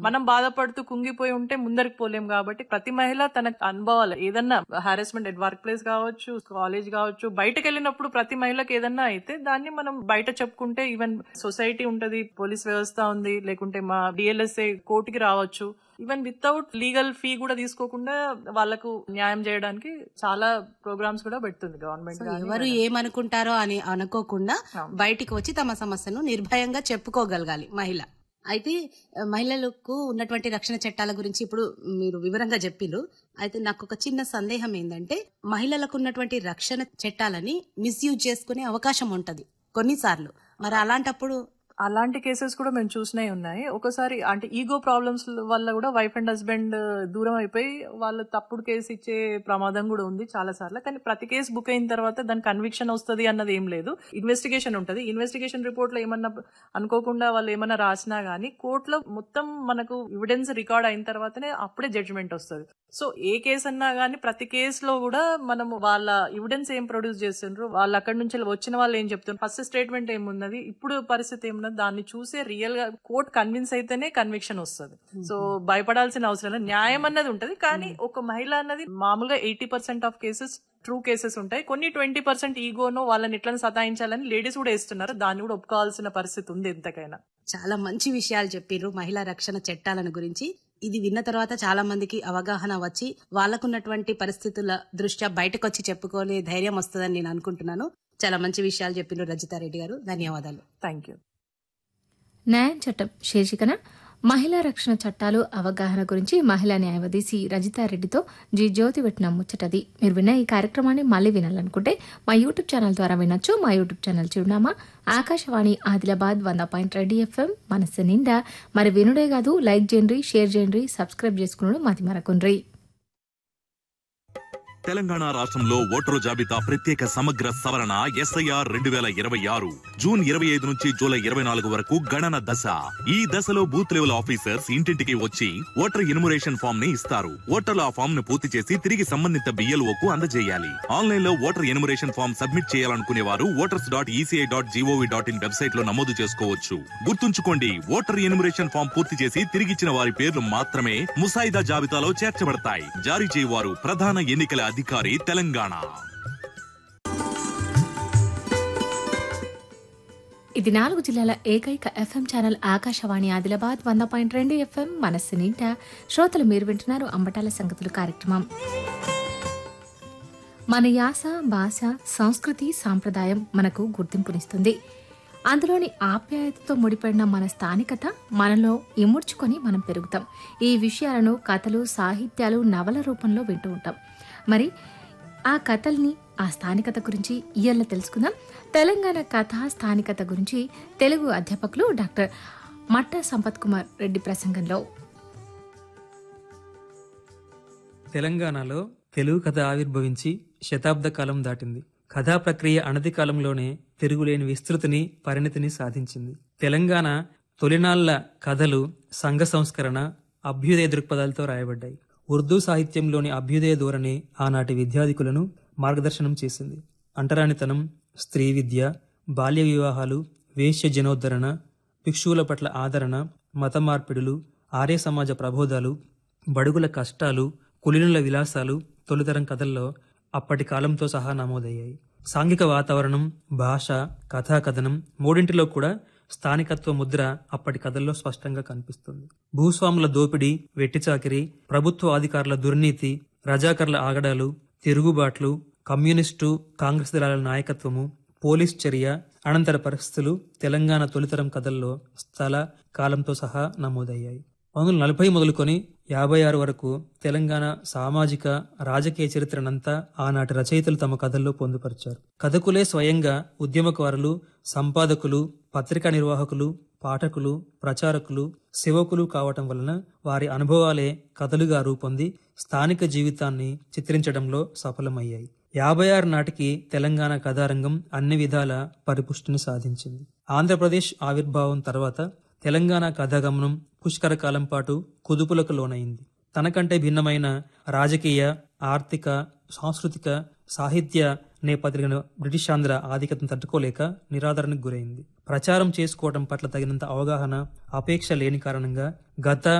మనం బాధపడుతూ కుంగిపోయి ఉంటే ముందరికి పోలేం కాబట్టి ప్రతి మహిళ తన అనుభవాలు ఏదన్నా హారాస్మెంట్ వర్క్ ప్లేస్ కావచ్చు కాలేజ్ కావచ్చు బయటకు వెళ్ళినప్పుడు ప్రతి మహిళకి ఏదన్నా అయితే దాన్ని మనం బయట చెప్పుకుంటే ఈవెన్ సొసైటీ ఉంటది పోలీస్ వ్యవస్థ ఉంది లేకుంటే మా డిఎల్ఎస్ఏ కోర్టుకి రావచ్చు ఈవెన్ వితౌట్ లీగల్ ఫీ కూడా తీసుకోకుండా వాళ్ళకు న్యాయం చేయడానికి చాలా ప్రోగ్రామ్స్ కూడా పెడుతుంది గవర్నమెంట్ ఎవరు ఏమనుకుంటారో అని అనుకోకుండా బయటికి వచ్చి తమ సమస్యను నిర్భయంగా చెప్పుకోగలగాలి మహిళ అయితే ఆ, మహిళలకు ఉన్నటువంటి రక్షణ చట్టాల గురించి ఇప్పుడు మీరు వివరంగా చెప్పిరు అయితే నాకు ఒక చిన్న సందేహం ఏంటంటే మహిళలకు ఉన్నటువంటి రక్షణ చట్టాలని మిస్యూజ్ చేసుకునే అవకాశం ఉంటది కొన్నిసార్లు మరి అలాంటప్పుడు అలాంటి కేసెస్ కూడా మేము చూసినవి ఉన్నాయి ఒకసారి అంటే ఈగో ప్రాబ్లమ్స్ వల్ల కూడా వైఫ్ అండ్ హస్బెండ్ దూరం అయిపోయి వాళ్ళు తప్పుడు కేసు ఇచ్చే ప్రమాదం కూడా ఉంది చాలా సార్లు కానీ ప్రతి కేసు బుక్ అయిన తర్వాత దాని కన్విక్షన్ వస్తుంది అన్నది ఏం లేదు ఇన్వెస్టిగేషన్ ఉంటుంది ఇన్వెస్టిగేషన్ రిపోర్ట్ లో ఏమన్నా అనుకోకుండా వాళ్ళు ఏమన్నా రాసినా గానీ కోర్టులో మొత్తం మనకు ఎవిడెన్స్ రికార్డ్ అయిన తర్వాతనే అప్పుడే జడ్జిమెంట్ వస్తుంది సో ఏ కేసు అన్నా గానీ ప్రతి కేసులో కూడా మనము వాళ్ళ ఎవిడెన్స్ ఏం ప్రొడ్యూస్ చేస్తుండ్రు వాళ్ళు అక్కడి నుంచి వచ్చిన వాళ్ళు ఏం చెప్తున్నారు ఫస్ట్ స్టేట్మెంట్ ఏమున్నది ఇప్పుడు పరిస్థితి ఏమున్నది దాన్ని చూసే రియల్ గా కోర్ట్ కన్విన్స్ అయితేనే కన్విక్షన్ వస్తుంది సో భయపడాల్సిన అవసరం లేదు న్యాయం అన్నది ఉంటది కానీ ఒక మహిళ అన్నది మామూలుగా eighty percent of cases true cases ఉంటాయి కొన్ని ట్వంటీ పర్సెంట్ ఈగోనో వాళ్ళని ఎట్లా సతాయించాలని లేడీస్ కూడా వేస్తున్నారు దాన్ని కూడా ఒప్పుకోవాల్సిన పరిస్థితి ఉంది ఎంతకైనా చాలా మంచి విషయాలు చెప్పిర్రు మహిళా రక్షణ చట్టాలను గురించి ఇది విన్న తర్వాత చాలా మందికి అవగాహన వచ్చి వాళ్ళకున్నటువంటి పరిస్థితుల దృష్ట్యా బయటకు వచ్చి చెప్పుకోలే ధైర్యం వస్తుందని నేను అనుకుంటున్నాను చాలా మంచి విషయాలు చెప్పిర్రు రజితారెడ్డి గారు ధన్యవాదాలు థ్యాంక్ యూ న్యాయం చట్టం శీర్షికన మహిళా రక్షణ చట్టాలు అవగాహన గురించి మహిళా న్యాయవాది రజితారెడ్డితో జి జ్యోతి పెట్టిన ముచ్చటది మీరు విన్న ఈ కార్యక్రమాన్ని మళ్ళీ వినాలనుకుంటే మా యూట్యూబ్ ఛానల్ ద్వారా వినొచ్చు మా యూట్యూబ్ ఛానల్ చిరునామా ఆకాశవాణి ఆదిలాబాద్ వంద పాయింట్ రెడ్డి ఎఫ్ఎం మనస్సు నిండా మరి వినుడే కాదు లైక్ చేయండి షేర్ చేయండి సబ్స్క్రైబ్ చేసుకున్నాడు మాది మరకుండ్రి తెలంగాణ రాష్ట్రంలో ఓటరు జాబితా ప్రత్యేక సమగ్ర సవరణ ఎస్ఐఆర్ రెండు వేల ఇరవై ఆరు జూన్ ఇరవై ఐదు నుంచి జూలై ఇరవై నాలుగు వరకు గణన దశ ఈ దశలో బూత్ లెవెల్ ఆఫీసర్స్ ఇంటింటికి వచ్చి ఓటర్ ఇన్మురేషన్ ఫామ్ ని ఇస్తారు ఓటర్లు ఆ ఫామ్ ను పూర్తి చేసి తిరిగి సంబంధిత బిఎల్ఓ కు అందజేయాలి ఆన్లైన్ లో ఓటర్ ఇన్మురేషన్ ఫామ్ సబ్మిట్ చేయాలనుకునే వారు voters dot ECI dot GOV dot in website లో నమోదు చేసుకోవచ్చు గుర్తుంచుకోండి ఓటర్ ఇన్మురేషన్ ఫామ్ పూర్తి చేసి తిరిగిచ్చిన వారి పేర్లు మాత్రమే ముసాయిదా జాబితాలో చేర్చబడతాయి జారీ చేయవారు ప్రధాన ఎన్నికల అధికారి తెలంగాణ ఇది నాలుగు జిల్లాల ఏకైక ఎఫ్ఎం ఛానల్ ఆకాశవాణి ఆదిలాబాద్ వంద పాయింట్ రెండు ఎఫ్ఎం మనస్సు నిండా శ్రోతలు మీరు వింటున్నారు అంబటాల సంగతులు కార్యక్రమం మన యాస భాష సంస్కృతి సాంప్రదాయం మనకు గుర్తింపునిస్తుంది అందులోని ఆప్యాయతతో ముడిపడిన మన స్థానికత మనలో ఇముడ్చుకొని మనం పెరుగుతాం ఈ విషయాలను కథలు సాహిత్యాలు నవల రూపంలో వింటూ ఉంటాం మరి ఆ కథల్ని ఆ స్థానికత గురించి ఇయ్యాల తెలుసుకుందాం తెలంగాణ కథ స్థానికత గురించి తెలుగు అధ్యాపకులు డాక్టర్ మట్టా సంపత్ కుమార్ రెడ్డి ప్రసంగంలో తెలంగాణలో తెలుగు కథ ఆవిర్భవించి శతాబ్ద కాలం దాటింది కథా ప్రక్రియ అనతి కాలంలోనే తిరుగులేని విస్తృతిని పరిణతిని సాధించింది తెలంగాణ తొలినాళ్ల కథలు సంఘ సంస్కరణ అభ్యుదయ దృక్పథాలతో రాయబడ్డాయి ఉర్దూ సాహిత్యంలోని అభ్యుదయ ధోరణి ఆనాటి విద్యాధికులను మార్గదర్శనం చేసింది అంటరానితనం స్త్రీ విద్య బాల్య వివాహాలు వేశ్య జనోద్ధరణ భిక్షువుల పట్ల ఆదరణ మత మార్పిడులు ఆర్య సమాజ ప్రబోధాలు బడుగుల కష్టాలు కులీనుల విలాసాలు తొలితరం కథల్లో అప్పటి కాలంతో సహా నమోదయ్యాయి సాంఘిక వాతావరణం భాష కథాకథనం మూడింటిలో కూడా స్థానికత్వ ముద్ర అప్పటి కథల్లో స్పష్టంగా కనిపిస్తుంది భూస్వాముల దోపిడీ వెట్టిచాకిరి ప్రభుత్వ అధికారుల దుర్నీతి రజాకర్ల ఆగడాలు తిరుగుబాట్లు కమ్యూనిస్టు కాంగ్రెస్ దళాల నాయకత్వము పోలీస్ చర్య అనంతర పరిస్థితులు తెలంగాణ తొలితరం కథల్లో స్థల కాలంతో సహా నమోదయ్యాయి పంతొమ్మిది వందల నలభై మొదలుకొని యాభై ఆరు వరకు తెలంగాణ సామాజిక రాజకీయ చరిత్రనంతా ఆనాటి రచయితలు తమ కథల్లో పొందుపరిచారు కథకులే స్వయంగా ఉద్యమకారులు సంపాదకులు పత్రికా నిర్వాహకులు పాఠకులు ప్రచారకులు సేవకులు కావటం వలన వారి అనుభవాలే కథలుగా రూపొంది స్థానిక జీవితాన్ని చిత్రించడంలో సఫలమయ్యాయి యాభై ఆరు నాటికి తెలంగాణ కథారంగం అన్ని విధాల పరిపుష్టిని సాధించింది ఆంధ్రప్రదేశ్ ఆవిర్భావం తర్వాత తెలంగాణ కథాగమనం పుష్కర కాలం పాటు కుదుపులకు లోనైంది తనకంటే భిన్నమైన రాజకీయ ఆర్థిక సాంస్కృతిక సాహిత్య నేపథ్యం బ్రిటిష్ ఆంధ్ర ఆధిక్యతను తట్టుకోలేక నిరాదరణకు గురైంది ప్రచారం చేసుకోవడం పట్ల తగినంత అవగాహన అపేక్ష లేని కారణంగా గత